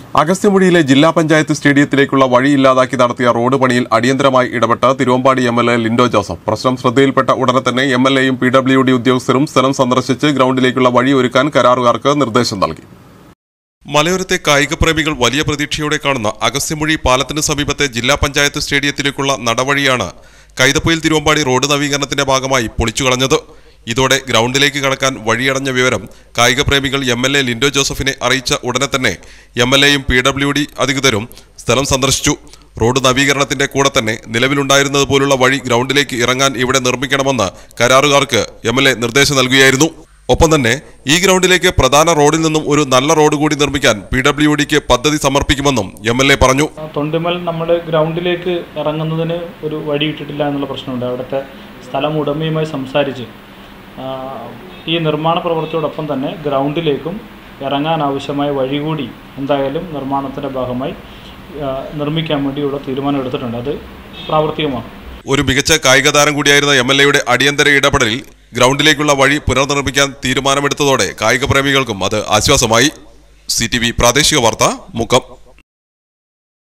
അഗസ്ത്യമുടിയിലെ ജില്ലാ പഞ്ചായത്ത് സ്റ്റേഡിയത്തിലേക്കുള്ള വഴി ഇല്ലാതാക്കി നടത്തിയ റോഡ് പണിയിൽ അടിയന്തരമായി ഇടപെട്ട Thiruvambady M L A Lindo Joseph പ്രശ്നം ശ്രദ്ധയിൽപ്പെട്ട ഉടനെ തന്നെ എം എൽ എയും പി ഡബ്ല്യു ഡി ഉദ്യോഗസ്ഥരും സ്ഥലം സന്ദർശിച്ച് ഗ്രൗണ്ടിലേക്കുള്ള വഴി ഒരുക്കാൻ കരാറുകാർക്ക് നിർദ്ദേശം നൽകി മലയോരത്തെ കായിക പ്രേമികൾ വലിയ പ്രതീക്ഷയോടെ കാണുന്ന അഗസ്ത്യമുഴി പാലത്തിന് സമീപത്തെ ജില്ലാ പഞ്ചായത്ത് സ്റ്റേഡിയത്തിലേക്കുള്ള നടവഴിയാണ് കൈതപ്പൊയിൽ തിരുവമ്പാടി റോഡ് നവീകരണത്തിന്റെ ഭാഗമായി പൊളിച്ചു കളഞ്ഞത് ഇതോടെ ഗ്രൗണ്ടിലേക്ക് കടക്കാൻ വഴിയടഞ്ഞ വിവരം കായിക പ്രേമികൾ എം എൽ എ ലിൻഡോ ജോസഫിനെ അറിയിച്ച ഉടനെ തന്നെ എം എൽ എയും പി ഡബ്ല്യു ഡി അധികൃതരും സ്ഥലം സന്ദർശിച്ചു റോഡ് നവീകരണത്തിന്റെ കൂടെ തന്നെ നിലവിലുണ്ടായിരുന്നത് പോലുള്ള വഴി ഗ്രൗണ്ടിലേക്ക് ഇറങ്ങാൻ ഇവിടെ നിർമ്മിക്കണമെന്ന് കരാറുകാർക്ക് എം എൽ എ നിർദ്ദേശം നൽകുകയായിരുന്നു ഒപ്പം തന്നെ ഈ ഗ്രൗണ്ടിലേക്ക് പ്രധാന റോഡിൽ നിന്നും ഒരു നല്ല റോഡ് കൂടി നിർമ്മിക്കാൻ പി ഡബ്ല്യു ഡിക്ക് പദ്ധതി സമർപ്പിക്കുമെന്നും എം എൽ എ പറഞ്ഞു തൊണ്ടിമൽ നമ്മൾ ഗ്രൗണ്ടിലേക്ക് ഇറങ്ങുന്നതിന് ഒരു വഴി ഇട്ടിട്ടില്ല എന്നുള്ള പ്രശ്നമുണ്ട് അവിടുത്തെ സ്ഥലം ഉടമയുമായി സംസാരിച്ച് ആ, ഈ നിർമ്മാണ പ്രവൃത്തിയോടൊപ്പം തന്നെ ഗ്രൗണ്ടിലേക്കും ഇറങ്ങാൻ ആവശ്യമായ വഴി കൂടി എന്തായാലും നിർമ്മാണത്തിൻ്റെ ഭാഗമായി ആ, നിർമ്മിക്കാൻ വേണ്ടിയുള്ള തീരുമാനം എടുത്തിട്ടുണ്ട് അത് പ്രാവർത്തികമാണ് ഒരു മികച്ച കായിക താരം കൂടിയായിരുന്ന എം എൽ എയുടെ അടിയന്തര ഇടപെടലിൽ ഗ്രൗണ്ടിലേക്കുള്ള വഴി പുനർനിർമ്മിക്കാൻ തീരുമാനമെടുത്തതോടെ കായിക പ്രേമികൾക്കും അത് ആശ്വാസമായി സി ടി വി പ്രാദേശിക വാർത്ത മുക്കം